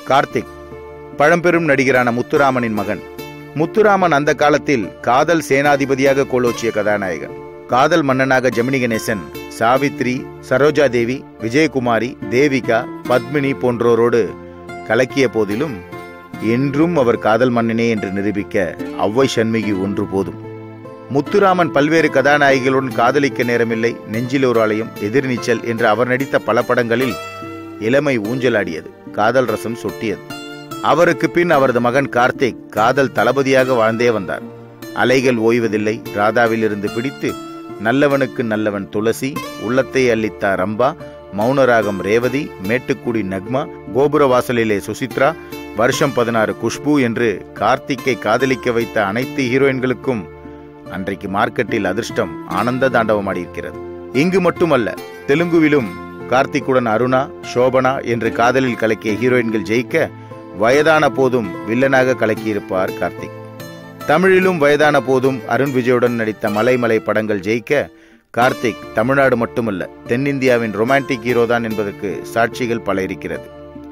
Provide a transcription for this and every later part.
கார்த்திக் பழம்பெரும் நடிகரான முத்துராமனின் மகன் முத்துராமன் அந்த காலத்தில் காதல் சேனாதிபதியாக கோலோச்சிய கதாநாயகன் காதல் மன்னனாக ஜெமினி கணேசன் சாவித்ரி சரோஜா தேவி விஜயகுமாரி தேவிகா பத்மினி போன்றோரோடு கலக்கிய போதிலும் என்றும் அவர் காதல் மன்னனே என்று நிரூபிக்க ஒளவை சண்முகி ஒன்று போதும் முத்துராமன் பல்வேறு கதாநாயகிகளுடன் காதலிக்க நேரமில்லை நெஞ்சில் ஒரு ஆலயம் எதிர்நீச்சல் என்று அவர் நடித்த பல படங்களில் இளமை ஊஞ்சலாடியது காதல் ரசம் சொட்டியது அவருக்கு பின் அவரது மகன் கார்த்திக் காதல் தளபதியாக வாழ்ந்தே வந்தார் அலைகள் ஓய்வதில்லை ராதாவிலிருந்து பிடித்து நல்லவனுக்கு நல்லவன் துளசி உள்ளத்தை அள்ளித்தா ரம்பா மௌனராகம் ரேவதி மேட்டுக்குடி நக்மா கோபுர வாசலிலே சுசித்ரா வருஷம் பதினாறு குஷ்பு என்று கார்த்திக்கை காதலிக்க வைத்த அனைத்து ஹீரோயின்களுக்கும் அன்றைக்கு மார்க்கெட்டில் அதிர்ஷ்டம் ஆனந்த தாண்டவமாடியிருக்கிறது இங்கு மட்டுமல்ல தெலுங்குவிலும் கார்த்திக்குடன் அருணா சோபனா என்று காதலில் கலக்கிய ஹீரோயின்கள் ஜெயிக்க வயதான போதும் வில்லனாக கலக்கியிருப்பார் கார்த்திக் தமிழிலும் வயதான போதும் அருண் விஜயுடன் நடித்த மலைமலை படங்கள் ஜெயிக்க கார்த்திக் தமிழ்நாடு மட்டுமல்ல தென்னிந்தியாவின் ரொமான்டிக் ஹீரோதான் என்பதற்கு சாட்சிகள் பல இருக்கிறது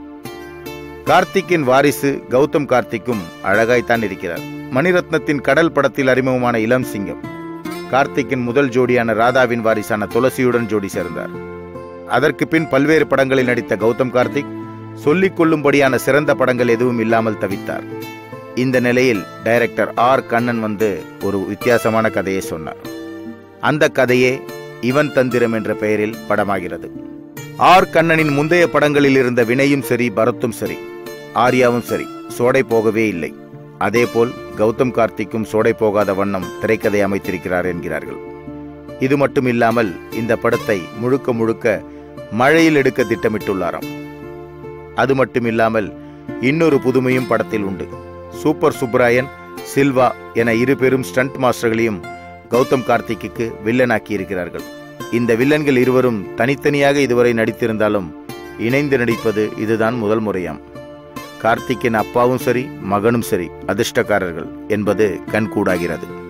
கார்த்திக்கின் வாரிசு கௌதம் கார்த்திக்கும் அழகாய்த்தான் இருக்கிறார் மணிரத்னத்தின் கடல் படத்தில் அறிமுகமான இளம் சிங்கம் கார்த்திக்கின் முதல் ஜோடியான ராதாவின் வாரிசான துளசியுடன் ஜோடி சேர்ந்தார் அதற்கு பின் பல்வேறு படங்களில் நடித்த கௌதம் கார்த்திக் சொல்லிக் கொள்ளும்படியான சிறந்த படங்கள் எதுவும் இல்லாமல் தவித்தார் இந்த நிலையில் டைரக்டர் ஆர் கண்ணன் வந்து ஒரு வித்தியாசமான கதையை சொன்னார் அந்த கதையே இவன் தந்திரம் என்ற பெயரில் படமாகிறது ஆர் கண்ணனின் முந்தைய படங்களில் இருந்த வினையும் சரி பரத்தும் சரி ஆர்யாவும் சரி சோடை போகவே இல்லை அதேபோல் கௌதம் கார்த்திக்கும் சோடை போகாத வண்ணம் திரைக்கதை அமைத்திருக்கிறார் என்கிறார்கள் இது மட்டும் இல்லாமல் இந்த படத்தை முழுக்க முழுக்க மழையில் எடுக்க திட்டமிட்டுள்ளாராம் அது மட்டும் இல்லாமல் இன்னொரு புதுமையும் படத்தில் உண்டு சூப்பர் சுப்ராயன் சில்வா என இரு பெரும் ஸ்டண்ட் மாஸ்டர்களையும் கௌதம் கார்த்திக்கு வில்லனாக்கி இருக்கிறார்கள் இந்த வில்லன்கள் இருவரும் தனித்தனியாக இதுவரை நடித்திருந்தாலும் இணைந்து நடிப்பது இதுதான் முதல் முறையாம் கார்த்திக்கின் அப்பாவும் சரி மகனும் சரி அதிர்ஷ்டக்காரர்கள் என்பது கண்கூடாகிறது